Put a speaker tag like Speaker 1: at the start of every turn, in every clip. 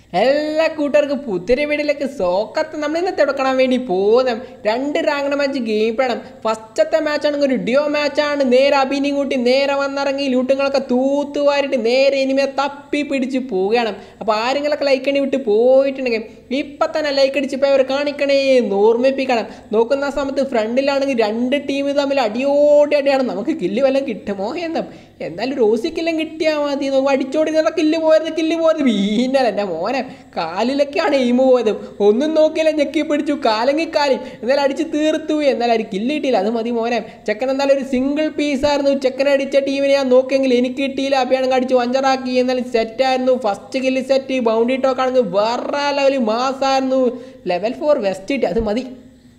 Speaker 1: എല്ലാ കൂട്ടുകാർക്കും പുതിയ വീടിലേക്ക് സോക്കത്ത് നമ്മൾ ഇന്നത്തെ എടുക്കണം വേണ്ടി പോകുന്ന രണ്ട് റാങ്ക് മാച്ച് ഗെയിം വേണം ഫസ്റ്റത്തെ മാച്ച് ആണെങ്കിൽ ഒരു ഡിയോ മാച്ചാണ് നേരെ അഭിനയം കൂട്ടി നേരെ വന്നിറങ്ങി ലൂട്ടുകളൊക്കെ തൂത്തുവാരിട്ട് നേരെ ഇനിമേ തപ്പി പിടിച്ച് പോവുകയാണ് അപ്പോൾ ആരെങ്കിലൊക്കെ ലൈക്ക് അടി വിട്ട് പോയിട്ടുണ്ടെങ്കിൽ ഇപ്പം തന്നെ ലൈക്ക് അടിച്ച് ഇപ്പോൾ അവർ കാണിക്കണേ എന്ന് ഓർമ്മിപ്പിക്കണം നോക്കുന്ന സമയത്ത് ഫ്രണ്ടിലാണെങ്കിൽ രണ്ട് ടീം തമ്മിൽ അടിയോടി അടിയാണ് നമുക്ക് കില്ല് വല്ലതും കിട്ടുമോ എന്നും എന്നാലും റോസിക്കെല്ലാം കിട്ടിയാൽ മതി നോക്കുമ്പോൾ അടിച്ചോടി നിന്ന കില്ല് പോയത് കില്ല് പോയത് വീന്നല്ല എൻ്റെ മോനെ കാലിലൊക്കെയാണ് എയിം പോയത് ഒന്നും നോക്കിയില്ല ഞെക്കി പിടിച്ചു കാലെങ്കിൽ കാലി എന്നാലും അടിച്ച് തീർത്തു എന്നാൽ ഒരു കില്ല് കിട്ടിയില്ല അത് മതി മോനെ ചെക്കൻ എന്നാലും ഒരു സിംഗിൾ പീസായിരുന്നു ചെക്കൻ അടിച്ച ടീമിനെ ഞാൻ നോക്കിയെങ്കിൽ എനിക്ക് കിട്ടിയില്ല അഭിയാണെങ്കിൽ അടിച്ച് വഞ്ചറാക്കി എന്നാലും സെറ്റായിരുന്നു first kill set boundary talk ആണെങ്കിൽ വേറെ ലെവൽ മാസായിരുന്നു ലെവൽ ഫോർ വെസ്റ്റ് കിട്ടി അത് മതി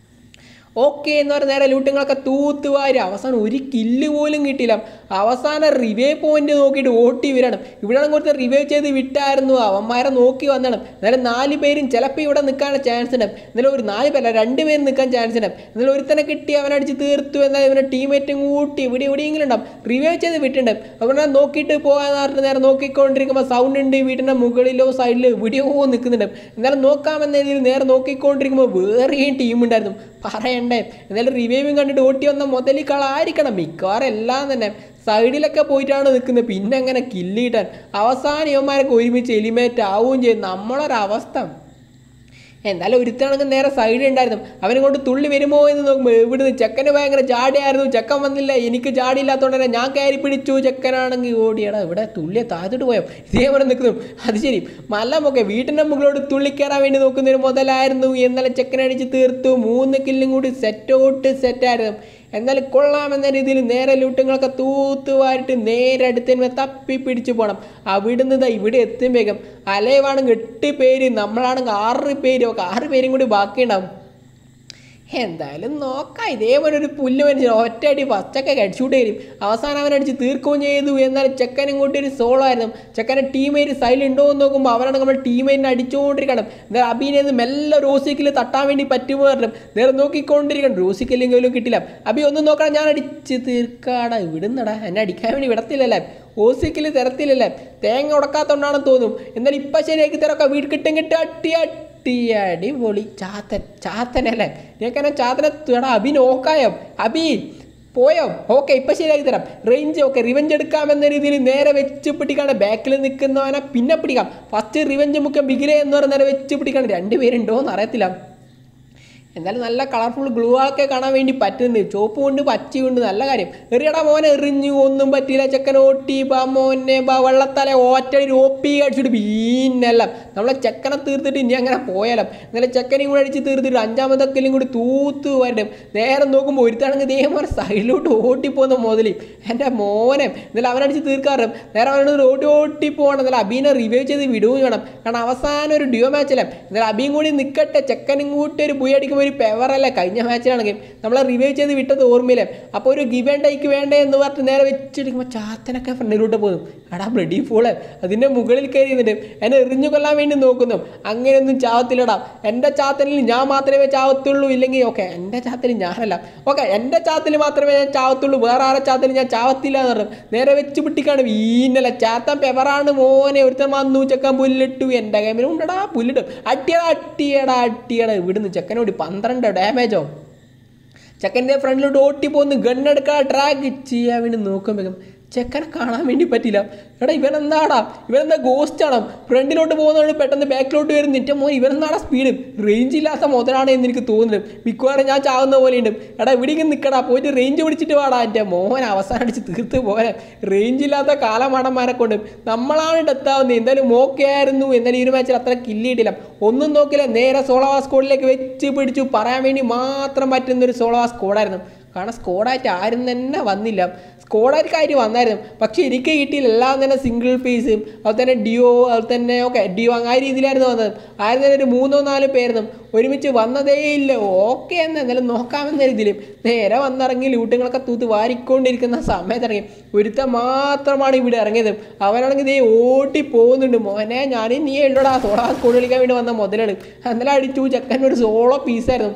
Speaker 1: ഓക്കെ എന്ന് പറഞ്ഞ നേരെ ലൂട്ടുകളൊക്കെ തൂത്തുവാരി അവസാനം ഒരു കില്ല് പോലും കിട്ടിയില്ല അവസാനം റിവേ പോയിന്റ് നോക്കിയിട്ട് ഓട്ടി വരണം ഇവിടെ കൊടുത്ത് റിവേ ചെയ്ത് വിട്ടായിരുന്നു അവന്മാരെ നോക്കി വന്നണം എന്നാലും നാല് പേരും ചിലപ്പോൾ ഇവിടെ നിൽക്കാൻ ചാൻസ് ഉണ്ട് എന്നാലും ഒരു നാല് പേരല്ല രണ്ട് പേര് നിൽക്കാൻ ചാൻസ് ഉണ്ട് എന്നാലും ഒരുത്തനെ കിട്ടി അവനടിച്ച് തീർത്തു എന്നാൽ ഇവനെ ടീമേറ്റും കൂട്ടി ഇവിടെ എവിടെയെങ്കിലും ഉണ്ടാവും റിവേ ചെയ്ത് വിട്ടിട്ടുണ്ട് അതുകൊണ്ട് നോക്കിയിട്ട് പോകാൻ പറഞ്ഞിട്ട് നേരെ നോക്കിക്കൊണ്ടിരിക്കുമ്പോൾ സൗണ്ട് ഉണ്ട് വീട്ടിൻ്റെ മുകളിലോ സൈഡിലോ എവിടെയോ നിൽക്കുന്നുണ്ട് എന്നാലും നോക്കാമെന്ന രീതിയിൽ നേരെ നോക്കിക്കൊണ്ടിരിക്കുമ്പോൾ വേറെയും ടീം ഉണ്ടായിരുന്നു പറയണ്ടേ എന്നാലും റിവൈവും കണ്ടിട്ട് ഓട്ടി വന്ന മുതലിക്കളായിരിക്കണം മിക്കവാറും എല്ലാം തന്നെ സൈഡിലൊക്കെ പോയിട്ടാണ് നിൽക്കുന്നത് പിന്നെ അങ്ങനെ കില്ല് കിട്ടാൻ അവസാനം ഇവന്മാരൊക്കെ ഒരുമിച്ച് എലിമേറ്റ് ആവുകയും ചെയ്യും നമ്മളൊരവസ്ഥ എന്തായാലും ഒരുത്താണെങ്കിൽ നേരെ സൈഡിൽ ഉണ്ടായിരുന്നു അവനെ കൊണ്ട് തുള്ളി വരുമോ എന്ന് നോക്കുമ്പോൾ ഇവിടുന്ന് ചെക്കന് ഭയങ്കര ജാടിയായിരുന്നു ചെക്കൻ വന്നില്ല എനിക്ക് ജാടിയില്ലാത്തതുകൊണ്ട് തന്നെ ഞാൻ കയറി പിടിച്ചു ചെക്കനാണെങ്കിൽ ഓടിയടാ ഇവിടെ തുള്ളിയെ താഴ്ത്തിട്ട് പോയോ ഇതേപോലെ നിൽക്കുന്നു അത് ശരി മല്ലമൊക്കെ വീട്ടിൻ്റെ മുകളിലോട്ട് തുള്ളിക്കയറാൻ വേണ്ടി നോക്കുന്നൊരു മുതലായിരുന്നു എന്നാലും ചെക്കനടിച്ച് തീർത്തു മൂന്ന് കില്ലും കൂടി സെറ്റോട്ട് സെറ്റായിരുന്നു എന്നാലും കൊള്ളാമെന്ന രീതിയിൽ നേരെ ലൂട്ടുകളൊക്കെ തൂത്തുവാരിട്ട് നേരെ അടുത്തതിന്മേൽ തപ്പി പിടിച്ചു പോകണം അവിടുന്ന് ദാ ഇവിടെ എത്തും വേഗം അലയവാണെങ്കിൽ എട്ട് പേര് നമ്മളാണെങ്കിൽ ആറ് പേര് ഒക്കെ ആറ് പേരും കൂടി ബാക്കിയുണ്ടാവും എന്തായാലും നോക്കാം ഇതേപോലെ ഒരു പുല്ല് മനുഷ്യൻ ഒറ്റയടി ഫസ്റ്റൊക്കെ ഹെഡ്ഷൂട്ട് തരും അവസാനം അവൻ അടിച്ച് തീർക്കുകയും ചെയ്തു എന്നാൽ ചെക്കനും കൂട്ടി ഒരു സോളോ ആയിരുന്നു ചെക്കൻ്റെ ടീമേറ്റ് സൈഡിലുണ്ടോ എന്ന് നോക്കുമ്പോൾ അവരാണ് നമ്മൾ ടീമേറ്റിനെ അടിച്ചുകൊണ്ടിരിക്കണം എന്നാൽ അബീനെ മെല്ലെ റോസിക്കിൽ തട്ടാൻ വേണ്ടി പറ്റുമോ പറഞ്ഞു നേരെ നോക്കിക്കൊണ്ടിരിക്കണം റോസിക്കില്ലെങ്കിലും കിട്ടില്ല അബി ഒന്നും നോക്കണം ഞാൻ അടിച്ച് തീർക്കാടാ ഇവിടുന്നടാ എന്നെ അടിക്കാൻ വേണ്ടി വിടത്തില്ലല്ലേ ഓസിക്കിൽ തരത്തില്ലല്ലേ തേങ്ങ ഉടക്കാത്തോണ്ടാണെന്ന് തോന്നും എന്നാൽ ഇപ്പം ശരിയാക്കി തരൊക്കെ വീട് കിട്ടും കിട്ടും അട്ടി അട്ടി അടിപൊളി ചാത്തൻ ചാത്തനല്ലേ നിനക്കെന്നെ ചാത്തനെ എടാ അബി നോക്കായോ അബി പോയോ ഓക്കെ ഇപ്പം ശരിയാക്കി തരാം റേഞ്ച് ഓക്കെ റിവഞ്ച് എടുക്കാമെന്ന രീതിയിൽ നേരെ വെച്ച് പിടിക്കാണ് ബാക്കിൽ നിൽക്കുന്നവനെ പിന്നെ പിടിക്കാം ഫസ്റ്റ് റിവഞ്ച് മുഖം ബിഗിലെ എന്ന് പറഞ്ഞ നേരെ വെച്ച് പിടിക്കാണ് രണ്ടുപേരുണ്ടോ എന്ന് അറിയത്തില്ല എന്തായാലും നല്ല കളർഫുൾ ഗ്ലൂകളൊക്കെ കാണാൻ വേണ്ടി പറ്റുന്നുണ്ട് ചോപ്പ് കൊണ്ട് പച്ചയുണ്ട് നല്ല കാര്യം എറിയടാ മോനെ എറിഞ്ഞു ഒന്നും പറ്റിയില്ല ചെക്കൻ ഓട്ടി ബാ മോനെ ബാ വെള്ളത്തല ഓറ്റടി ഓപ്പി അടിച്ചിട്ട് പിന്നെല്ലാം നമ്മളെ ചെക്കനെ തീർത്തിട്ട് ഇനി അങ്ങനെ പോയാലും എന്നാലും ചെക്കനെയും കൂടെ അടിച്ച് തീർത്തിട്ട് അഞ്ചാമതൊക്കെയും കൂടി തൂത്ത് വരട്ടെ നേരെ നോക്കുമ്പോൾ ഒരുത്താണെങ്കിൽ ഇതേപോലെ സൈഡിലോട്ട് ഓട്ടിപ്പോകുന്ന മുതലി എൻ്റെ മോനെ എന്നാലും അവനടിച്ച് തീർക്കാറും നേരെ അവനോട് ഓട്ടി ഓട്ടി പോകണം എന്നാലും അബീനെ റിവൈവ് ചെയ്ത് വിടുകയും വേണം കാരണം അവസാനം ഒരു ഡിയോ മാച്ചല്ലേ എന്നാലും അബിയും കൂടി നിൽക്കട്ടെ ചെക്കനും കൂട്ടി ഒരു പുയ അടിക്കുമ്പോൾ ഒരു പെവറല്ല കഴിഞ്ഞ മാച്ചിലാണെങ്കിൽ നമ്മളെ റിവൈവ് ചെയ്ത് വിട്ടത് ഓർമ്മയില്ലേ അപ്പോൾ ഒരു ഗിവ് ആൻഡ് ടൈക്ക് വേണ്ടേ എന്ന് പറഞ്ഞിട്ട് നേരെ വെച്ചിരിക്കുമ്പോൾ ചാത്തനൊക്കെ ഫ്രണ്ടിലോട്ട് പോകും എടാ ബ്ലഡി ഫൂള് അതിൻ്റെ മുകളിൽ കയറിയുന്നുണ്ട് എന്നെ എറിഞ്ഞു കൊല്ലാൻ വേണ്ടി നോക്കുന്നു അങ്ങനെയൊന്നും ചാവത്തില്ലടാ എൻ്റെ ചാത്തനിൽ ഞാൻ മാത്രമേ ചാവത്തുള്ളൂ ഇല്ലെങ്കിൽ ഓക്കെ എൻ്റെ ചാത്തനിൽ ഞാനല്ല ഓക്കെ എൻ്റെ ചാത്തിൽ മാത്രമേ ഞാൻ ചാവത്തുള്ളൂ വേറെ ആരെ ചാത്തിൽ ഞാൻ ചാവത്തില്ല എന്ന് പറഞ്ഞു നേരെ വെച്ച് പിട്ടിക്കാണ് വീന്നല്ല ചാത്തൻ പെവറാണ് മോനെ ഒരുത്തൻ വന്നു ചെക്കൻ പുല്ലിട്ടു എൻ്റെ കൈമിൽ ഉണ്ടടാ പുല്ലിട്ടു അട്ടിയടാ അട്ടിയടാ അട്ടിയടാ ഇവിടുന്ന് ചെക്കനോടി പന്ത്രണ്ട് ഡാമേജോ ചെക്കൻ്റെ ഫ്രണ്ടിലോട്ട് ഓട്ടി പോകുന്നു ഗണ്ണെടുക്കാൻ ഡ്രാഗ് ചെയ്യാൻ വേണ്ടി നോക്കുമ്പോഴേക്കും ചെക്കനെ കാണാൻ വേണ്ടി പറ്റില്ല എടാ ഇവനെന്താടാ ഇവനെന്താ ഗോസ്റ്റ് ആണോ ഫ്രണ്ടിലോട്ട് പോകുന്നതുകൊണ്ട് പെട്ടെന്ന് ബാക്കിലോട്ട് വരുന്നു എൻ്റെ മോൻ ഇവനെന്താടാ സ്പീഡ് റേഞ്ച് ഇല്ലാത്ത മുതലാണ് എന്ന് എനിക്ക് തോന്നുന്നത് മിക്കവാറും ഞാൻ ചാവുന്ന പോലെയുണ്ട് എടാ ഇവിടേക്ക് നിൽക്കടാ പോയിട്ട് റേഞ്ച് പിടിച്ചിട്ട് വാടാ എൻ്റെ മോൻ അവസാനം അടിച്ച് തീർത്ത് പോലെ റേഞ്ച് ഇല്ലാത്ത കാലമാടന്മാരെ കൊണ്ട് നമ്മളാണ് ഡെത്താവുന്നത് എന്തായാലും ഓക്കെ ആയിരുന്നു എന്നാലും ഈ ഒരു മാച്ചിൽ അത്ര കില്ലിയിട്ടില്ല ഒന്നും നോക്കില്ല നേരെ സോളോവാ സ്കോഡിലേക്ക് വെച്ച് പിടിച്ചു പറയാൻ വേണ്ടി മാത്രം പറ്റുന്ന ഒരു സോളോവാ സ്കോഡായിരുന്നു കാരണം സ്കോഡായിട്ട് ആരും തന്നെ വന്നില്ല സ്കോഡായിട്ട് കാര്യം വന്നായിരുന്നു പക്ഷേ എനിക്ക് കിട്ടിയില്ല എല്ലാം തന്നെ സിംഗിൾ പീസ് അതുപോലെ തന്നെ ഡിയോ അതുപോലെ തന്നെ ഓക്കെ ഡിയോ ആ രീതിയിലായിരുന്നു വന്നത് ആരും തന്നെ ഒരു മൂന്നോ നാലോ പേരുന്നു ഒരുമിച്ച് വന്നതേ ഇല്ല ഓക്കെ എന്ന് എന്നാലും നോക്കാമെന്ന രീതിയിൽ നേരെ വന്നിറങ്ങി ലൂട്ടുകളൊക്കെ തൂത്ത് വാരിക്കൊണ്ടിരിക്കുന്ന സമയത്ത് ഇറങ്ങി ഒരുത്തൻ മാത്രമാണ് ഇവിടെ ഇറങ്ങിയത് അവനാണെങ്കിൽ ഇതേ ഓട്ടി പോകുന്നുണ്ട് മോനെ ഞാൻ നീ ഉള്ളടാ സോളാ സ്കൂൾ കളിക്കാൻ വേണ്ടി വന്ന മുതലാണ് എന്നാലും അടിച്ചു ചെക്കൻ ഒരു സോളോ പീസായിരുന്നു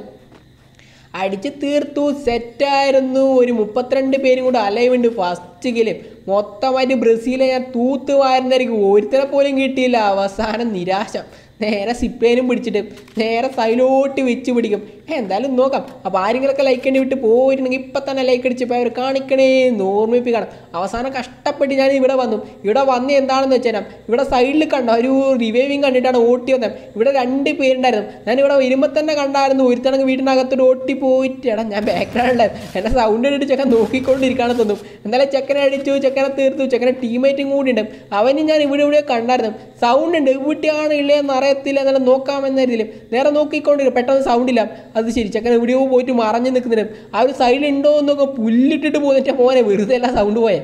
Speaker 1: അടിച്ച് തീർത്തു സെറ്റായിരുന്നു ഒരു മുപ്പത്തിരണ്ട് പേരും കൂടെ അലയുണ്ട് ഫസ്റ്റ് ഗെയിം മൊത്തമായിട്ട് ബ്രസീലെ ഞാൻ തൂത്ത് വാരുന്നതായിരിക്കും ഒരുത്തനെ പോലും കിട്ടിയില്ല അവസാനം നിരാശ നേരെ സിപ്പേനും പിടിച്ചിട്ട് നേരെ സൈലോട്ട് വെച്ച് പിടിക്കും എന്തായാലും നോക്കാം അപ്പോൾ ആരെങ്കിലൊക്കെ ലൈക്ക് അടി വിട്ട് പോയിട്ടുണ്ടെങ്കിൽ ഇപ്പം തന്നെ ലൈക്ക് അടിച്ചപ്പോൾ അവർ കാണിക്കണേ എന്ന് ഓർമ്മിപ്പിക്കണം അവസാനം കഷ്ടപ്പെട്ട് ഞാൻ ഇവിടെ വന്നു ഇവിടെ വന്ന് എന്താണെന്ന് വെച്ചാൽ ഇവിടെ സൈഡിൽ കണ്ടോ ഒരു റിവൈവിങ് കണ്ടിട്ടാണ് ഓട്ടി വന്നത് ഇവിടെ രണ്ട് പേരുണ്ടായിരുന്നു ഞാൻ ഇവിടെ വരുമ്പോൾ തന്നെ കണ്ടായിരുന്നു ഒരുത്തണങ്ങ് വീടിനകത്തോട്ട് ഓട്ടി പോയിട്ട് എടാ ഞാൻ ബാക്ക്ഗ്രൗണ്ടിലായിരുന്നു എന്നെ സൗണ്ട് ഇട്ടിട്ട് ചെക്കൻ നോക്കിക്കൊണ്ടിരിക്കുകയാണ് തോന്നും എന്തായാലും ചെക്കനെ അടിച്ചു ചെക്കനെ തീർത്തു ചെക്കനെ ടീമേറ്റും കൂടി ഉണ്ട് അവനും ഞാൻ ഇവിടെ ഇവിടെ കണ്ടായിരുന്നു സൗണ്ട് ഉണ്ട് എവിടെയാണ് ഇല്ലയെന്ന് അറിയത്തില്ല എന്നാലും നോക്കാമെന്ന രീതിയിൽ നേരെ നോക്കിക്കൊണ്ടിരിക്കും പെട്ടെന്ന് സൗണ്ട് ഇല്ല അത് ശരി ചെക്കൻ എവിടെയോ പോയിട്ട് മറഞ്ഞു നിൽക്കുന്നുണ്ട് ആ ഒരു സൈഡിൽ ഉണ്ടോ എന്നൊക്കെ പുല്ലിട്ടിട്ട് പോകുന്ന മോനെ വെറുതെ അല്ല സൗണ്ട് പോയെ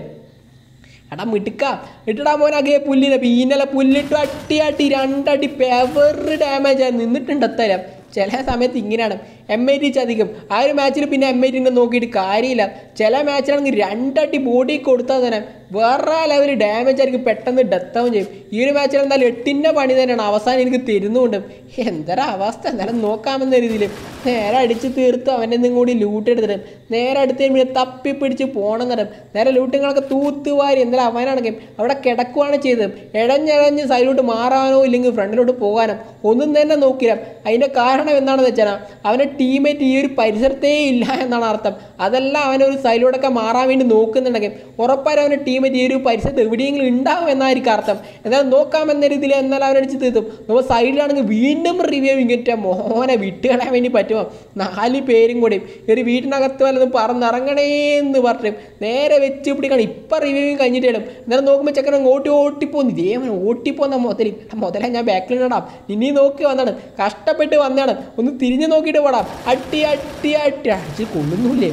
Speaker 1: എടാ മിടുക്ക ഇട്ടിടാ മോനെ അകെ പുല്ലിനെ പീനല പുല്ലിട്ടു അട്ടി അട്ടി രണ്ടടി പെവർ ഡാമേജ് ആയി നിന്നിട്ടുണ്ട് എത്തരാം ചില സമയത്ത് ഇങ്ങനെയാണ് എം ഐ ടി ചതിക്കും ആ ഒരു മാച്ചിൽ പിന്നെ എം ഐ ടിനെ നോക്കിയിട്ട് കാര്യമില്ല ചില മാച്ചിലാണെങ്കിൽ രണ്ടടി ബോഡി കൊടുത്താൽ തന്നെ വേറെ ലെവൽ ഡാമേജ് ആയിരിക്കും പെട്ടെന്ന് ഡെത്ത് ആവും ചെയ്യും ഈ ഒരു മാച്ചിൽ എന്തായാലും എട്ടിൻ്റെ പണി തന്നെയാണ് അവസാനം എനിക്ക് തരുന്നുണ്ട് എന്തൊരു അവസ്ഥ എന്തായാലും നോക്കാമെന്ന രീതിയിൽ നേരെ അടിച്ച് തീർത്ത് അവൻ്റെ നിന്നും കൂടി ലൂട്ട് എടുത്തിട്ട് നേരെ അടുത്ത് പിന്നെ തപ്പി പിടിച്ച് പോകണം നേരം നേരെ ലൂട്ടുകളൊക്കെ തൂത്തുവാരി എന്തായാലും അവനാണെങ്കിൽ അവിടെ കിടക്കുവാണ് ചെയ്തത് ഇഴഞ്ഞിഴഞ്ഞ് സൈഡിലോട്ട് മാറാനോ ഇല്ലെങ്കിൽ ഫ്രണ്ടിലോട്ട് പോകാനോ ഒന്നും തന്നെ നോക്കില്ല അതിൻ്റെ കാരണം എന്താണെന്ന് വെച്ചാൽ അവൻ്റെ ടീമേറ്റ് ഈ ഒരു പരിസരത്തേ ഇല്ല എന്നാണ് അർത്ഥം അതല്ല അവനെ ഒരു സൈഡിലോട്ടൊക്കെ മാറാൻ വേണ്ടി നോക്കുന്നുണ്ടെങ്കിൽ ഉറപ്പായും അവൻ്റെ ടീമേറ്റ് ഈ ഒരു പരിസരത്ത് എവിടെയെങ്കിലും ഉണ്ടാവും എന്നായിരിക്കും അർത്ഥം എന്നാൽ നോക്കാമെന്ന രീതിയിൽ എന്നാൽ അവനടിച്ച് തീർത്തും നമ്മൾ സൈഡിലാണെങ്കിൽ വീണ്ടും റിവ്യൂ ഇങ്ങനത്തെ മോനെ വിട്ടുകളയാൻ വേണ്ടി പറ്റുമോ നാല് പേരും കൂടി ഒരു വീട്ടിനകത്ത് വല്ലതും പറന്നിറങ്ങണേ എന്ന് പറഞ്ഞു നേരെ വെച്ച് പിടിക്കണം ഇപ്പം റിവ്യൂ കഴിഞ്ഞിട്ടേലും എന്നാലും നോക്കുമ്പോൾ ചെക്കൻ ഓട്ടി ഓട്ടിപ്പോന്ന് ഇതേവൻ ഓട്ടിപ്പോന്ന മുതൽ മുതലേ ഞാൻ ബാക്കിൽ ഇടാം ഇനി നോക്കി വന്നാണ് കഷ്ടപ്പെട്ട് വന്നാണ് ഒന്ന് തിരിഞ്ഞു നോക്കിയിട്ട് പോടാം അട്ടി അട്ടി അട്ടി അടിച്ച് കൊള്ളുന്നില്ലേ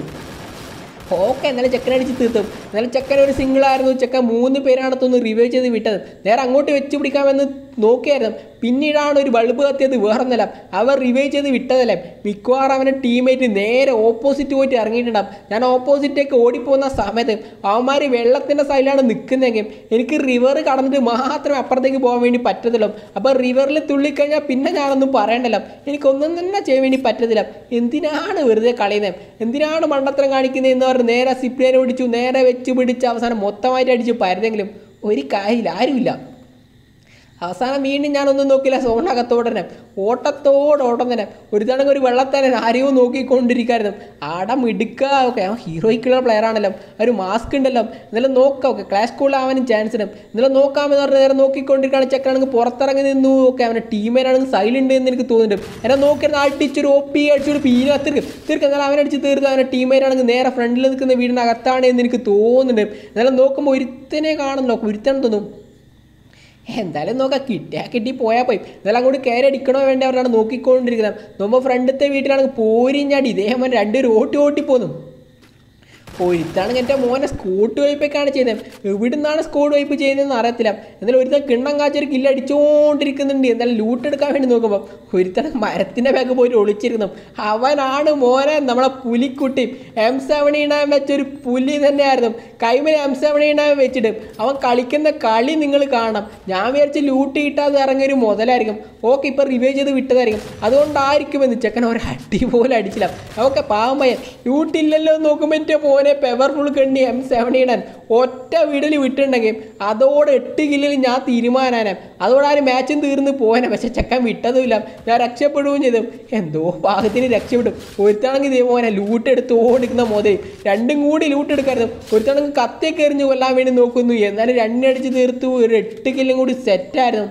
Speaker 1: ഓക്കെ എന്നാലും ചെക്കൻ അടിച്ച് തീർത്തും എന്നാലും ചെക്കൻ ഒരു സിംഗിൾ ആയിരുന്നു ചെക്കൻ മൂന്ന് പേരാണത്തൊന്ന് റിവൈവ് ചെയ്ത് വിട്ടത് നേരെ അങ്ങോട്ട് വെച്ച് പിടിക്കാമെന്ന് നോക്കിയായിരുന്നു പിന്നീടാണ് ഒരു ബൾബ് കത്തിയത് വേറൊന്നല്ല അവർ റിവൈവ് ചെയ്ത് വിട്ടതല്ലേ മിക്കവാറും അവൻ്റെ ടീമേറ്റ് നേരെ ഓപ്പോസിറ്റ് പോയിട്ട് ഇറങ്ങിയിട്ടുണ്ടാവും ഞാൻ ഓപ്പോസിറ്റേക്ക് ഓടിപ്പോകുന്ന സമയത്ത് അവന്മാർ വെള്ളത്തിൻ്റെ സൈഡിലാണ് നിൽക്കുന്നതെങ്കിൽ എനിക്ക് റിവർ കടന്നിട്ട് മാത്രമേ അപ്പുറത്തേക്ക് പോകാൻ വേണ്ടി പറ്റത്തുള്ളൂ അപ്പോൾ റിവറിൽ തുള്ളിക്കഴിഞ്ഞാൽ പിന്നെ ഞാനൊന്നും പറയണ്ടല്ലോ എനിക്കൊന്നും തന്നെ ചെയ്യാൻ വേണ്ടി പറ്റത്തില്ല എന്തിനാണ് വെറുതെ കളയുന്നത് എന്തിനാണ് മണ്ടത്തരം കാണിക്കുന്നത് എന്ന് പറഞ്ഞ് നേരെ സിപ്ലിയനെ ഓടിച്ചു നേരെ വെച്ച് പിടിച്ച് അവസാനം മൊത്തമായിട്ട് അടിച്ച് പരുതെങ്കിലും ഒരു കാര്യമില്ല ആരുമില്ല അവസാനം വീണ്ടും ഞാനൊന്നും നോക്കില്ല സോണകത്തോടെ തന്നെ ഓട്ടത്തോട് ഓട്ടം തന്നെ ഒരു തവണ ഒരു വെള്ളത്തന്നെ ആരെയോ നോക്കിക്കൊണ്ടിരിക്കായിരുന്നു ആട മിടുക്ക ഓക്കെ അവൻ ഹീറോയ്ക്കുള്ള പ്ലെയർ ആണല്ലോ ആ ഒരു മാസ്ക് ഉണ്ടല്ലോ എന്നാലും നോക്കാം ഓക്കെ ക്ലാസ് സ്കൂളിൽ ആവാനും ചാൻസ് ഉണ്ട് എന്നാലും നോക്കാമെന്ന് പറഞ്ഞ് നേരെ നോക്കിക്കൊണ്ടിരിക്കുകയാണ് ചെക്കാണെങ്കിൽ പുറത്തിറങ്ങി നിന്നു ഓക്കെ അവൻ്റെ ടീമേനാണെങ്കിൽ സൈലന്റ് എന്ന് എനിക്ക് തോന്നുന്നുണ്ട് എന്നെ നോക്കിയിരുന്ന അടിച്ചൊരു ഒ പി അടിച്ചൊരു പീന തീർക്ക് തീർക്ക് എന്നാലും അവനടിച്ച് തീർത്ത് അവൻ്റെ ടീമേനാണെങ്കിൽ നേരെ ഫ്രണ്ടിൽ നിൽക്കുന്ന വീടിനകത്താണ് എന്ന് എനിക്ക് തോന്നുന്നുണ്ട് എന്നാലും നോക്കുമ്പോൾ ഒരുത്തനെ കാണുന്നു ഒരുത്തനെ തോന്നും എന്തായാലും നോക്കാം കിട്ടിയാ കിട്ടി പോയാൽ പോയി എന്നാലും അങ്ങോട്ട് കയറി അടിക്കണോ വേണ്ടി അവരാണ് നോക്കിക്കൊണ്ടിരിക്കുന്നത് നമ്മൾ ഫ്രണ്ടത്തെ വീട്ടിലാണെങ്കിൽ പോരിഞ്ഞാടി ഇതേപോലെ രണ്ടുപേരും ഓട്ടി ഓട്ടി പോന്നു ഒരുത്താണ് എൻ്റെ മോനെ സ്കൂട്ട് വൈപ്പൊക്കെയാണ് ചെയ്യുന്നത് എവിടുന്നാണ് സ്കൂട്ട് വൈപ്പ് ചെയ്യുന്നതെന്ന് അറിയത്തില്ല എന്നാലും ഒരുത്തൻ കിണ്ണം കാച്ചൊരു കില്ല് അടിച്ചുകൊണ്ടിരിക്കുന്നുണ്ട് എന്തായാലും ലൂട്ട് എടുക്കാൻ വേണ്ടി നോക്കുമ്പോൾ ഒരുത്തൻ മരത്തിൻ്റെ ബാഗ് പോയിട്ട് ഒളിച്ചിരിക്കുന്നു അവനാണ് മോനെ നമ്മളെ പുലിക്കുട്ടി എം സെവൻ ഇടാൻ വെച്ചൊരു പുലി തന്നെയായിരുന്നു കൈമേൽ എം സെവൻ ഇടാൻ വെച്ചിട്ട് അവൻ കളിക്കുന്ന കളി നിങ്ങൾ കാണണം ഞാൻ വിചാരിച്ച് ലൂട്ട് കിട്ടാതെ ഇറങ്ങിയൊരു മുതലായിരിക്കും ഓക്കെ ഇപ്പം റിവൈവ് ചെയ്ത് വിട്ടതായിരിക്കും അതുകൊണ്ടായിരിക്കും എന്ന് ചെക്കൻ ഒരു അടി പോലെ അടിച്ചില്ല ഓക്കെ പാവം പയ്യൻ ലൂട്ടില്ലല്ലോ എന്ന് നോക്കുമ്പോൾ എൻ്റെ മോനെ പെവർഫുൾ കണ്ണി എം സെവൻ ഇടാൻ ഒറ്റ വീടിൽ വിട്ടിട്ടുണ്ടെങ്കിൽ അതോടെ എട്ട് കില്ലിൽ ഞാൻ തീരുമാനാനെ അതോടെ ആ ഒരു മാച്ചും തീർന്ന് പോകാനെ പക്ഷെ ചെക്കൻ വിട്ടതുമില്ല ഞാൻ രക്ഷപ്പെടുകയും ചെയ്തു എന്തോ പാകത്തിന് രക്ഷപ്പെടും ഒരുത്താണെങ്കിൽ ഇതേ മോനെ ലൂട്ട് എടുത്ത് ഓടിക്കുന്ന മുതൽ രണ്ടും കൂടി ലൂട്ട് എടുക്കായിരുന്നു ഒരുത്താണെങ്കിൽ കത്തേക്ക് എറിഞ്ഞ് കൊല്ലാൻ വേണ്ടി നോക്കുന്നു എന്നാലും രണ്ടടിച്ച് തീർത്തു ഒരു എട്ട് കില്ലും കൂടി സെറ്റായിരുന്നു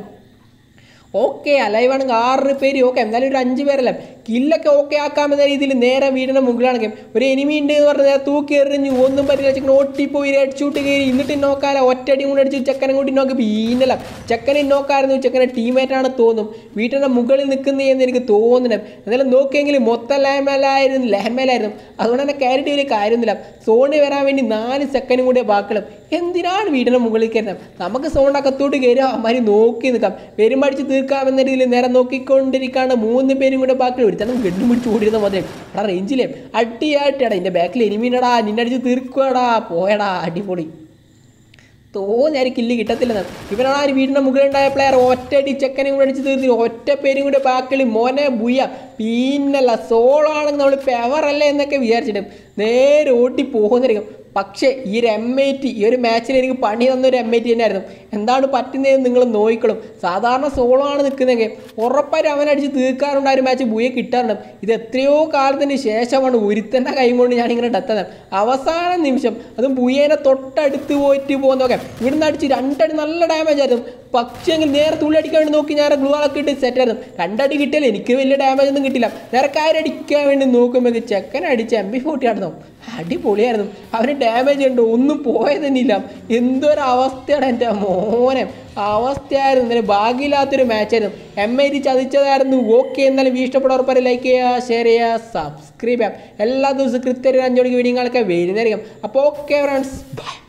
Speaker 1: ഓക്കെ അലൈവാണെങ്കിൽ ആറ് പേര് ഓക്കെ എന്തായാലും ഒരു അഞ്ച് പേരല്ല കില്ലൊക്കെ ഓക്കെ ആക്കാമെന്ന രീതിയിൽ നേരെ വീടിൻ്റെ മുകളിലാണെങ്കിൽ ഒരു എനിമി ഉണ്ട് എന്ന് പറഞ്ഞാൽ നേരെ തൂക്കി എറിഞ്ഞ് ഒന്നും പറ്റില്ല ചെക്കൻ ഓട്ടിപ്പോയി അടിച്ചൂട്ട് കയറി എന്നിട്ട് നോക്കാല ഒറ്റടി കൂടെ അടിച്ചു ചെക്കനെ കൂടി നോക്കി പീനല്ല ചെക്കനെ നോക്കായിരുന്നു ചെക്കനെ ടീമേറ്റാണ് തോന്നും വീട്ടിൻ്റെ മുകളിൽ നിൽക്കുന്നതെന്ന് എനിക്ക് തോന്നുന്നത് എന്നാലും നോക്കിയെങ്കിൽ മൊത്തം ലാൻമേലായിരുന്നു ലാൻമേലായിരുന്നു അതുകൊണ്ട് തന്നെ കയറിയിട്ട് വലിയ കാര്യമൊന്നുമില്ല സോണി വരാൻ വേണ്ടി നാല് സെക്കൻഡും കൂടെ ബാക്കിലും എന്തിനാണ് വീടിൻ്റെ മുകളിൽ കയറുന്നത് നമുക്ക് സോണകത്തോട്ട് കയറുക അമ്മാരി നോക്കി നിൽക്കാം പെരുമടിച്ച് തീർക്കാമെന്ന രീതിയിൽ നേരെ നോക്കിക്കൊണ്ടിരിക്കുകയാണ് മൂന്ന് പേരും കൂടെ ബാക്കിൽ ഒരുത്തണം ഗണ്ണും പിടിച്ച് ഓടിയിരുന്ന മതി എടാ റേഞ്ചിലേ അടിയായിട്ടാടാ എൻ്റെ ബാക്കിൽ എനിമീനടാ നിന്നടിച്ച് തീർക്കുവാടാ പോയടാ അടിപൊളി തോന്നിയാലും കില്ല് കിട്ടത്തില്ലെന്ന് ഇവനാണ് ആ ഒരു വീടിൻ്റെ മുകളിലുണ്ടായ പ്ലെയർ ഒറ്റയടി ചെക്കനെ കൂടെ അടിച്ച് തീർത്തി ഒറ്റ പേരും കൂടെ ബാക്കിൽ മോനെ ബുയ പിന്നല്ല സോളോ ആണെങ്കിൽ നമ്മൾ പെവറല്ലേ എന്നൊക്കെ വിചാരിച്ചിട്ട് നേരെ ഓട്ടി പോകുന്നതായിരിക്കും പക്ഷേ ഈ ഒരു എം ഐ ടി ഈ ഒരു മാച്ചിൽ എനിക്ക് പണി തന്ന ഒരു എം ഐ ടി തന്നെയായിരുന്നു എന്താണ് പറ്റുന്നതെന്ന് നിങ്ങൾ നോക്കിക്കളും സാധാരണ സോളോ ആണ് നിൽക്കുന്നതെങ്കിൽ ഉറപ്പായിട്ട് അവൻ അടിച്ച് തീർക്കാറുണ്ട് ആ ഒരു മാച്ച് ബുയെ കിട്ടാറുണ്ട് ഇത് എത്രയോ കാലത്തിന് ശേഷമാണ് ഒരുത്തൻ്റെ കൈ കൊണ്ട് ഞാനിങ്ങനെ ഡെത്തത് അവസാന നിമിഷം അതും ബുയേനെ തൊട്ടടുത്ത് പോയിട്ട് പോകുന്നതൊക്കെ ഇവിടുന്ന് അടിച്ച് രണ്ടടി നല്ല ഡാമേജ് ആയിരുന്നു പക്ഷേ എങ്കിൽ നേരെ തുള്ളി അടിക്കാൻ വേണ്ടി നോക്കി ഞാൻ ഗ്ലൂളൊക്കെ ഇട്ട് സെറ്റ് ആയിരുന്നു രണ്ടടി കിട്ടിയാലും എനിക്ക് വലിയ ഡാമേജ് ഒന്നും കിട്ടില്ല നേരെ കാരടിക്കാൻ വേണ്ടി നോക്കുമ്പോൾ ചെക്കൻ അടിച്ച് എം ബി ഫോർട്ടി ആയിരുന്നു അടിപൊളിയായിരുന്നു അവന് ഡാമേജ് ഉണ്ട് ഒന്നും പോയത് തന്നെ ഇല്ല എന്തൊരു അവസ്ഥയാണ് എൻ്റെ മോനെ അവസ്ഥയായിരുന്നു ഇന്നലെ ഭാഗ്യമില്ലാത്തൊരു മാച്ചായിരുന്നു എം ഐ ടി ചതിച്ചതായിരുന്നു ഓക്കെ എന്നാലും വീ ഇഷ്ടപ്പെടുന്നവർ ലൈക്ക് ചെയ്യുക ഷെയർ ചെയ്യുക സബ്സ്ക്രൈബ് ചെയ്യാം എല്ലാ ദിവസവും കൃത്യം ഒരു അഞ്ചു മണിക്ക് വീഡിയോ കാണൊക്കെ വരുന്നതായിരിക്കും അപ്പോൾ ഓക്കെ ഫ്രണ്ട്സ് ബൈ